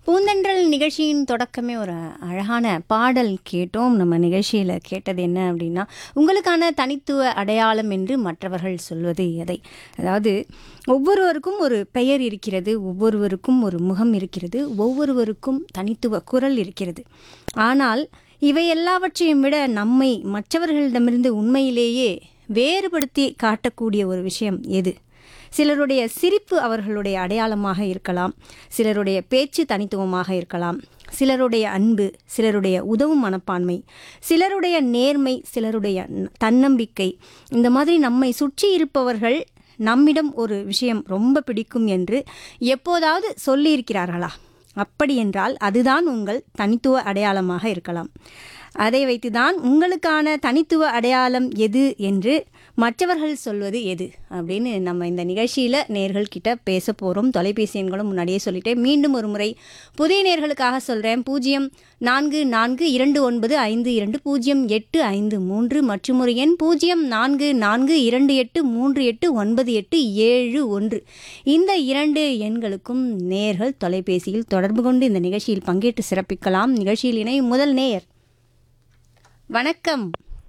பூந்தென்றல் நிகழ்ச்சியின் தொடக்கமே ஒரு அழகான பாடல் கேட்டோம் நம்ம நிகழ்ச்சியில் கேட்டது என்ன அப்படின்னா உங்களுக்கான தனித்துவ அடையாளம் என்று மற்றவர்கள் சொல்வது எதை அதாவது ஒவ்வொருவருக்கும் ஒரு பெயர் இருக்கிறது ஒவ்வொருவருக்கும் ஒரு முகம் இருக்கிறது ஒவ்வொருவருக்கும் தனித்துவ குரல் இருக்கிறது ஆனால் இவை எல்லாவற்றையும் விட நம்மை மற்றவர்களிடமிருந்து உண்மையிலேயே வேறுபடுத்தி காட்டக்கூடிய ஒரு விஷயம் எது சிலருடைய சிரிப்பு அவர்களுடைய அடையாளமாக இருக்கலாம் சிலருடைய பேச்சு தனித்துவமாக இருக்கலாம் சிலருடைய அன்பு சிலருடைய உதவும் மனப்பான்மை சிலருடைய நேர்மை சிலருடைய ந- தன்னம்பிக்கை இந்த மாதிரி நம்மை சுற்றி இருப்பவர்கள் நம்மிடம் ஒரு விஷயம் ரொம்ப பிடிக்கும் என்று எப்போதாவது சொல்லியிருக்கிறார்களா அப்படி என்றால் அதுதான் உங்கள் தனித்துவ அடையாளமாக இருக்கலாம் அதை வைத்துதான் உங்களுக்கான தனித்துவ அடையாளம் எது என்று மற்றவர்கள் சொல்வது எது அப்படின்னு நம்ம இந்த நிகழ்ச்சியில் நேர்கள் கிட்ட பேச போகிறோம் தொலைபேசி எண்களும் முன்னாடியே சொல்லிட்டேன் மீண்டும் ஒரு முறை புதிய நேர்களுக்காக சொல்கிறேன் பூஜ்ஜியம் நான்கு நான்கு இரண்டு ஒன்பது ஐந்து இரண்டு பூஜ்ஜியம் எட்டு ஐந்து மூன்று மற்றும் ஒரு எண் பூஜ்ஜியம் நான்கு நான்கு இரண்டு எட்டு மூன்று எட்டு ஒன்பது எட்டு ஏழு ஒன்று இந்த இரண்டு எண்களுக்கும் நேர்கள் தொலைபேசியில் தொடர்பு கொண்டு இந்த நிகழ்ச்சியில் பங்கேற்று சிறப்பிக்கலாம் நிகழ்ச்சியில் இணையும் முதல் நேயர் வணக்கம்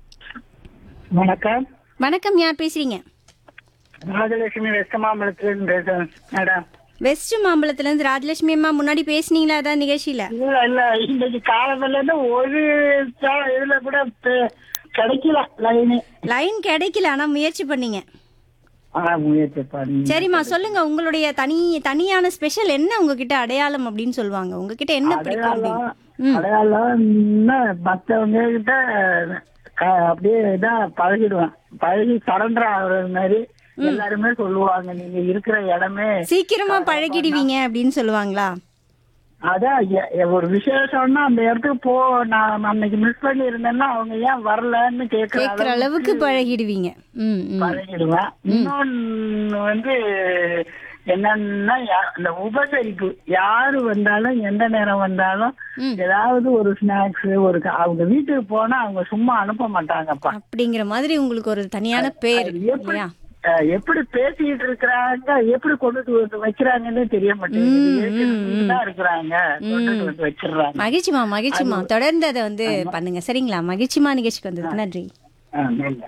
வணக்கம் வணக்கம் யார் பேசுறீங்க ராஜலட்சுமி வெஸ்டமாம்பலத்திலிருந்து பேசுறேன் மேடம் வெஸ்ட் மாம்பலத்துலேருந்து ராஜலட்சுமி அம்மா முன்னாடி பேசுனீங்களா அதான் நிகழ்ச்சியில் இல்ல இல்ல இன்னைக்கு காலத்துல இருந்து ஒரு சா- இதுல கூட பே- கிடைக்கல லைனு லைன் கிடைக்கல ஆனால் முயற்சி பண்ணீங்க ஆனா முயற்சி பண்ணி சரிம்மா சொல்லுங்க உங்களுடைய தனி தனியான ஸ்பெஷல் என்ன உங்ககிட்ட அடையாளம் அப்படின்னு சொல்லுவாங்க உங்ககிட்ட என்ன பிடிக்கும் அப்படின்னு ம் அடையாளம் மத்தவங்க கிட்ட க- அப்படியே இதான் பழகிடுவேன் பழகி சரண்டர் ஆகுறது மாதிரி எல்லாருமே சொல்லுவாங்க நீங்க இருக்கிற இடமே சீக்கிரமா பழகிடுவீங்க அப்படின்னு சொல்லுவாங்களா அதான் எ- எ- ஒரு விசேஷம்னா அந்த இடத்துக்கு போ நான் அன்னைக்கு மிஸ் பண்ணி இருந்தேன்னா அவங்க ஏன் வரலன்னு கேக்குற கேட்குற அளவுக்கு பழகிடுவீங்க ம் ம் பழகிடுவேன் இன்னொன்னு வந்து என்னன்னா யா- இந்த உபசரிப்பு யாரு வந்தாலும் எந்த நேரம் வந்தாலும் ம். ஏதாவது ஒரு ஸ்நாக்ஸ் ஒரு க- அவங்க வீட்டுக்கு போனா அவங்க சும்மா அனுப்ப மாட்டாங்கப்பா அப்படிங்கிற மாதிரி உங்களுக்கு ஒரு தனியான பேர் அது எப்படி இல்லையா அஹ், எப்படி பேசிட்டு இருக்கிறாங்க எப்படி கொண்டுட்டு வந்து வைக்கிறாங்கன்னு தெரிய மாட்டேங்குது தான் இருக்கிறாங்க கொண்டுட்டு வந்து வச்சிடுறாங்க மகிழ்ச்சிமா மகிழ்ச்சிமா தொடர்ந்து அதை வந்து பண்ணுங்க சரிங்களா மகிழ்ச்சிமா நிகழ்ச்சிக்கு வந்ததுக்கு நன்றி ஆ, நல்ல.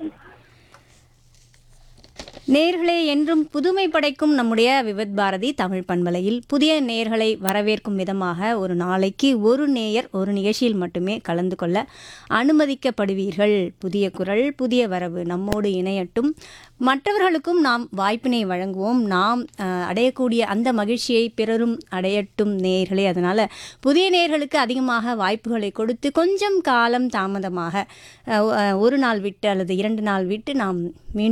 நேர்களே என்றும் புதுமை படைக்கும் நம்முடைய விவத் பாரதி தமிழ் பண்பலையில் புதிய நேர்களை வரவேற்கும் விதமாக ஒரு நாளைக்கு ஒரு நேயர் ஒரு நிகழ்ச்சியில் மட்டுமே கலந்து கொள்ள அனுமதிக்கப்படுவீர்கள் புதிய குரல் புதிய வரவு நம்மோடு இணையட்டும் மற்றவர்களுக்கும் நாம் வாய்ப்பினை வழங்குவோம் நாம் அஹ், அடையக்கூடிய அந்த மகிழ்ச்சியை பிறரும் அடையட்டும் நேயர்களே அதனால் புதிய நேயர்களுக்கு அதிகமாக வாய்ப்புகளை கொடுத்து கொஞ்சம் காலம் தாமதமாக அஹ், ஒரு நாள் விட்டு அல்லது இரண்டு நாள் விட்டு நாம் மீண்டும்